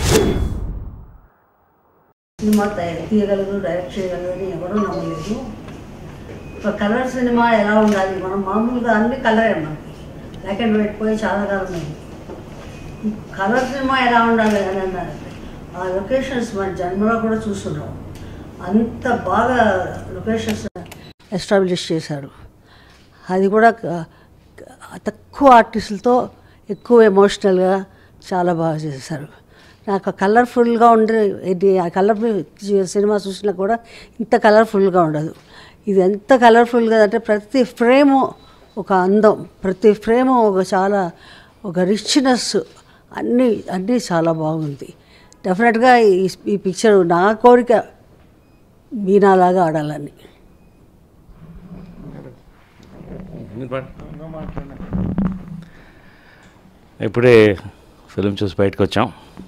cinema తయారు తీయగలదు direct చేయగలదు అని ఎవరూ నమ్మలేదు ఒక కలర్ సినిమా ఎలా ఉండాలి మనం మామూలుగా అన్ని కలరే మనకి బ్లాక్ అండ్ వైట్ పోయి చాలా కాలం అయింది కలర్ సినిమా ఎలా ఉండాలి అని అన్నారు ఆ లొకేషన్స్ మన జన్మలో కూడా చూస్తున్నాం అంత బాగా లొకేషన్స్ ఎస్టాబ్లిష్ చేశారు అది కూడా క- క- తక్కువ ఆర్టిస్టులతో ఎక్కువ ఎమోషనల్గా చాలా బాగా చేశారు నాకు కలర్ఫుల్గా ఉండే ఇది ఆ కలర్ సినిమా చూసినా కూడా ఇంత కలర్ఫుల్గా ఉండదు ఇది ఎంత కలర్ఫుల్గా అంటే ప్రతి ఫ్రేము ఒక అందం ప్రతి ఫ్రేము ఒక చాలా ఒక రిచ్నెస్ అన్నీ అన్నీ చాలా బాగుంది డెఫినెట్గా ఈ ఈ పిక్చర్ నా కోరిక మీనాలాగా ఆడాలని ఇప్పుడే ఫిలిం చూసి బయటకు వచ్చాం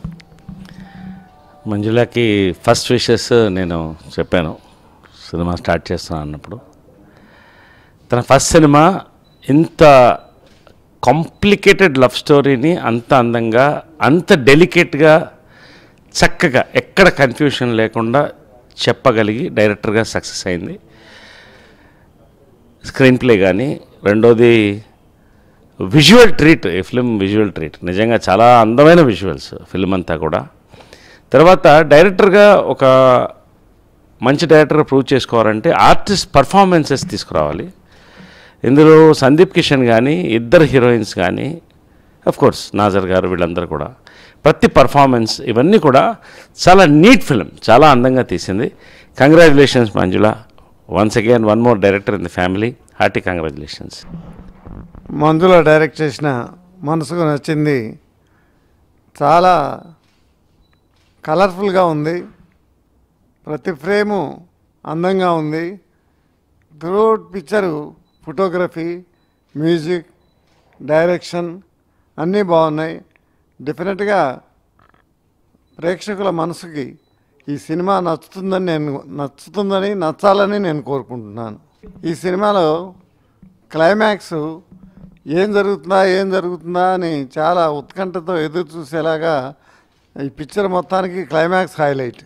మంజులకి ఫస్ట్ విషెస్ నేను చెప్పాను సినిమా స్టార్ట్ చేస్తున్నాను అన్నప్పుడు తన ఫస్ట్ సినిమా ఇంత కాంప్లికేటెడ్ లవ్ స్టోరీని అంత అందంగా అంత డెలికేట్గా చక్కగా ఎక్కడ కన్ఫ్యూషన్ లేకుండా చెప్పగలిగి డైరెక్టర్గా సక్సెస్ అయింది స్క్రీన్ ప్లే కానీ రెండోది విజువల్ ట్రీట్ ఈ ఫిల్మ్ విజువల్ ట్రీట్ నిజంగా చాలా అందమైన విజువల్స్ ఫిల్మ్ అంతా కూడా తర్వాత డైరెక్టర్గా ఒక మంచి డైరెక్టర్ ప్రూవ్ చేసుకోవాలంటే ఆర్టిస్ట్ పర్ఫార్మెన్సెస్ తీసుకురావాలి ఇందులో సందీప్ కిషన్ కానీ ఇద్దరు హీరోయిన్స్ కానీ అఫ్ కోర్స్ నాజర్ గారు వీళ్ళందరూ కూడా ప్రతి పర్ఫార్మెన్స్ ఇవన్నీ కూడా చాలా నీట్ ఫిలిం చాలా అందంగా తీసింది congratulations Manjula once again one more director in the family hearty congratulations మందులో డైరెక్ట్ చేసిన మనసుకు నచ్చింది చాలా కలర్ఫుల్గా ఉంది ప్రతి ఫ్రేము అందంగా ఉంది throughout picture photography music direction అన్నీ బాగున్నాయి డెఫినెట్గా ప్రేక్షకుల మనసుకి ఈ సినిమా నచ్చుతుందని నేను నచ్చుతుందని నచ్చాలని నేను కోరుకుంటున్నాను ఈ సినిమాలో క్లైమాక్స్ ఏం జరుగుతుందా ఏం జరుగుతుందా అని చాలా ఉత్కంఠతో ఎదురు చూసేలాగా ఈ పిక్చర్ మొత్తానికి క్లైమాక్స్ హైలైట్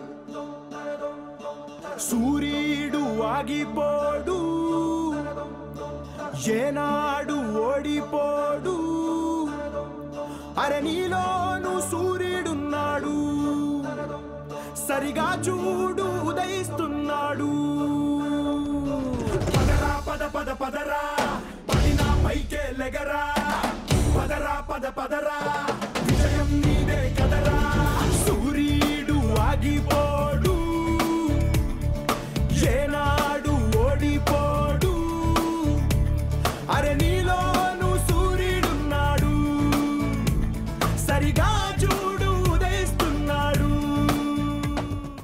సూర్యుడు ఆగిపోడు ఏనాడు ఓడిపోడు అరే నీలోను సూర్యుడున్నాడు సరిగా చూడు ఉదయిస్తున్నాడు పదరా పద పద పదరా పడినా పైకే లెగరా పదరా పద పదరా విజయం నీదే కదరా సూర్యుడు ఆగిపో